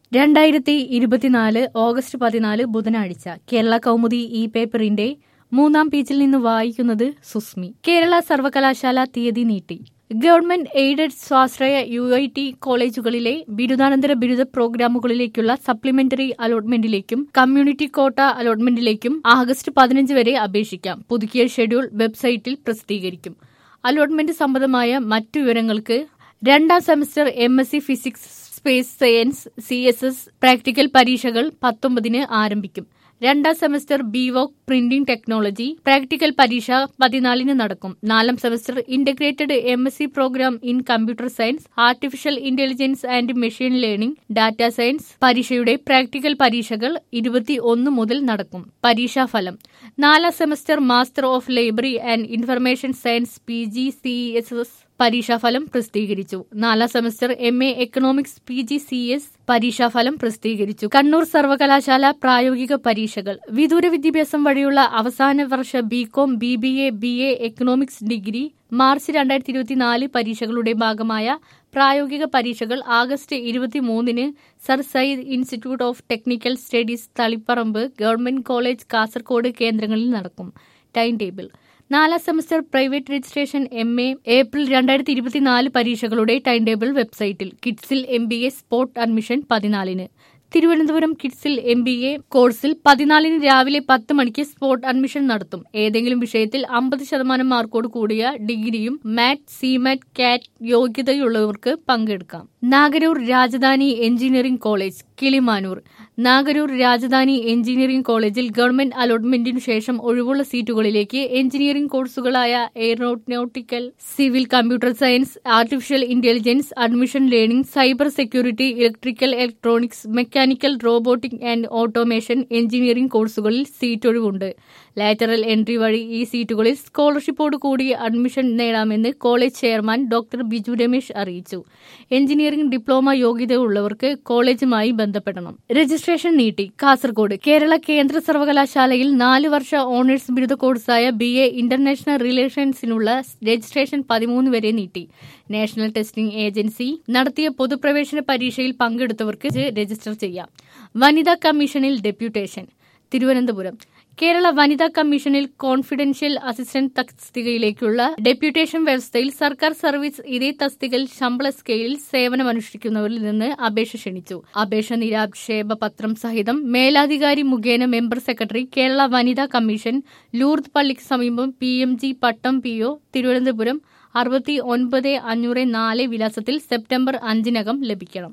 രണ്ടായിരത്തി ഇരുപത്തിനാല് ഓഗസ്റ്റ് പതിനാല് ബുധനാഴ്ച കേരള കൗമുദി ഇ പേപ്പറിന്റെ മൂന്നാം പേജിൽ നിന്ന് വായിക്കുന്നത് സുസ്മി കേരള സർവകലാശാല തീയതി നീട്ടി ഗവൺമെന്റ് എയ്ഡഡ് സ്വാശ്രയ യു ഐ ടി കോളേജുകളിലെ ബിരുദാനന്തര ബിരുദ പ്രോഗ്രാമുകളിലേക്കുള്ള സപ്ലിമെന്ററി അലോട്ട്മെന്റിലേക്കും കമ്മ്യൂണിറ്റി കോട്ട അലോട്ട്മെന്റിലേക്കും ആഗസ്റ്റ് പതിനഞ്ച് വരെ അപേക്ഷിക്കാം പുതുക്കിയ ഷെഡ്യൂൾ വെബ്സൈറ്റിൽ പ്രസിദ്ധീകരിക്കും അലോട്ട്മെന്റ് സംബന്ധമായ മറ്റു വിവരങ്ങൾക്ക് രണ്ടാം semester M S C physics space science C S S practical പരീക്ഷകൾ പത്തൊമ്പതിന് ആരംഭിക്കും രണ്ടാം semester B voc printing technology practical പരീക്ഷ പതിനാലിന് നടക്കും നാലാം semester integrated M S C programme in computer science artificial intelligence and machine learning data science പരീക്ഷയുടെ practical പരീക്ഷകൾ ഇരുപത്തി ഒന്ന് മുതൽ നടക്കും പരീക്ഷാഫലം നാലാം semester master of library and information science P G C S S പരീക്ഷാഫലം പ്രസിദ്ധീകരിച്ചു നാലാം semester M A economics P G C S പരീക്ഷാഫലം പ്രസിദ്ധീകരിച്ചു കണ്ണൂർ സർവകലാശാല പ്രായോഗിക പരീക്ഷകൾ വിദൂര വിദ്യാഭ്യാസം വഴിയുള്ള അവസാന വർഷ B com B B A B A economics degree March രണ്ടായിരത്തി ഇരുപത്തിനാല് പരീക്ഷകളുടെ ഭാഗമായ പ്രായോഗിക പരീക്ഷകൾ ആഗസ്റ്റ് ഇരുപത്തിമൂന്നിന് Sir Syed institute of technical studies Taliparamba government college Kasaragod കേന്ദ്രങ്ങളിൽ നടക്കും ടൈം ടേബിൾ നാലാം semester private registration M A April രണ്ടായിരത്തി ഇരുപത്തിനാല് പരീക്ഷകളുടെ ടൈം ടേബിൾ വെബ്സൈറ്റിൽ കിഡ്സിൽ M B A spot admission പതിനാലിന് തിരുവനന്തപുരം കിഡ്സിൽ എം ബി എ കോഴ്സിൽ പതിനാലിന് രാവിലെ പത്ത് മണിക്ക് സ്പോട്ട് അഡ്മിഷൻ നടത്തും ഏതെങ്കിലും വിഷയത്തിൽ അമ്പത് ശതമാനം മാർക്കോട് കൂടിയ ഡിഗ്രിയും മാറ്റ് സിമാറ്റ് കാറ്റ് യോഗ്യതയുള്ളവർക്ക് പങ്കെടുക്കാം Nagaroor Rajadhani engineering college Kilimanoor Nagaroor Rajadhani engineering കോളേജിൽ ഗവൺമെന്റ് അലോട്ട്മെന്റിനു ശേഷം ഒഴിവുള്ള സീറ്റുകളിലേക്ക് എഞ്ചിനീയറിംഗ് കോഴ്സുകളായ aeronautical civil computer science artificial intelligence admission learning cyber security electrical electronics mechanical robotic and automation engineering കോഴ്സുകളിൽ സീറ്റ് ഒഴിവുണ്ട് ലാറ്ററൽ എൻട്രി വഴി ഈ സീറ്റുകളിൽ സ്കോളർഷിപ്പോട് കൂടി അഡ്മിഷൻ നേടാമെന്ന് college chairman doctor Biju Ramesh അറിയിച്ചു എഞ്ചിനീയറിംഗ് ഡിപ്ലോമ യോഗ്യതയുള്ളവർക്ക് കോളേജുമായി ബന്ധപ്പെടണം രജിസ്ട്രേഷൻ നീട്ടി കാസർഗോഡ് കേരള കേന്ദ്ര സർവകലാശാലയിൽ നാല് വർഷ ഓണേഴ്സ് ബിരുദ കോഴ്സായ ബി എ ഇന്റർനാഷണൽ റിലേഷൻസിനുള്ള രജിസ്ട്രേഷൻ പതിമൂന്ന് വരെ നീട്ടി നാഷണൽ ടെസ്റ്റിംഗ് ഏജൻസി നടത്തിയ പൊതുപ്രവേശന പരീക്ഷയിൽ പങ്കെടുത്തവർക്ക് രജിസ്റ്റർ ചെയ്യാം വനിതാ കമ്മീഷനിൽ ഡെപ്യൂട്ടേഷൻ തിരുവനന്തപുരം കേരള വനിതാ കമ്മീഷനിൽ കോൺഫിഡൻഷ്യൽ അസിസ്റ്റന്റ് തസ്തികയിലേക്കുള്ള ഡെപ്യൂട്ടേഷൻ വ്യവസ്ഥയിൽ സർക്കാർ സർവീസ് ഇതേ തസ്തികയിൽ ശമ്പള സ്കെയിലിൽ സേവനമനുഷ്ഠിക്കുന്നവരിൽ നിന്ന് അപേക്ഷ ക്ഷണിച്ചു അപേക്ഷ നിരാക്ഷേപ പത്രം സഹിതം മേലാധികാരി മുഖേന മെമ്പർ സെക്രട്ടറി കേരള വനിതാ കമ്മീഷൻ ലൂർദ് പള്ളിക്ക് സമീപം P M G Pattom P O Thiruvananthapuram അറുപത്തി ഒൻപത് അഞ്ഞൂറ് നാല് വിലാസത്തിൽ സെപ്റ്റംബർ അഞ്ചിനകം ലഭിക്കണം